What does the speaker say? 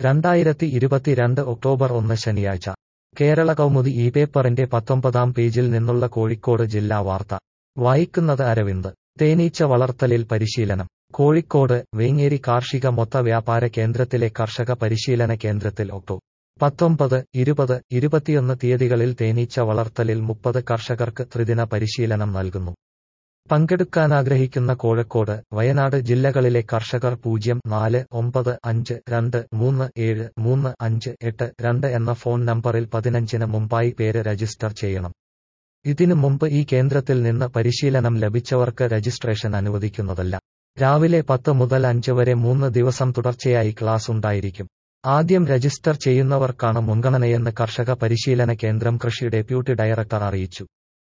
രണ്ടായിരത്തി ഇരുപത്തിരണ്ട് ഒക്ടോബർ ഒന്ന് ശനിയാഴ്ച കേരള കൗമുദി ഈ പേപ്പറിന്റെ പത്തൊമ്പതാം പേജിൽ നിന്നുള്ള കോഴിക്കോട് ജില്ലാ വാർത്ത വായിക്കുന്നത് അരവിന്ദ് തേനീച്ച വളർത്തലിൽ പരിശീലനം കോഴിക്കോട് വേങ്ങേരി കാർഷിക മൊത്ത വ്യാപാര കേന്ദ്രത്തിലെ കർഷക പരിശീലന കേന്ദ്രത്തിൽ ഒക്ടോ പത്തൊമ്പത് ഇരുപത് ഇരുപത്തിയൊന്ന് തീയതികളിൽ തേനീച്ച വളർത്തലിൽ മുപ്പത് കർഷകർക്ക് ത്രിദിന പരിശീലനം നൽകുന്നു പങ്കെടുക്കാനാഗ്രഹിക്കുന്ന കോഴിക്കോട് വയനാട് ജില്ലകളിലെ കർഷകർ പൂജ്യം നാല് ഒമ്പത് അഞ്ച് രണ്ട് മൂന്ന് ഏഴ് മൂന്ന് അഞ്ച് എട്ട് രണ്ട് എന്ന ഫോൺ നമ്പറിൽ പതിനഞ്ചിന് മുമ്പായി പേര് രജിസ്റ്റർ ചെയ്യണം ഇതിനു മുമ്പ് ഈ കേന്ദ്രത്തിൽ നിന്ന് പരിശീലനം ലഭിച്ചവർക്ക് രജിസ്ട്രേഷൻ അനുവദിക്കുന്നതല്ല രാവിലെ പത്ത് മുതൽ അഞ്ച് വരെ മൂന്ന് ദിവസം തുടർച്ചയായി ക്ലാസ് ഉണ്ടായിരിക്കും ആദ്യം രജിസ്റ്റർ ചെയ്യുന്നവർക്കാണ് മുൻഗണനയെന്ന് കർഷക പരിശീലന കേന്ദ്രം കൃഷി ഡെപ്യൂട്ടി ഡയറക്ടർ അറിയിച്ചു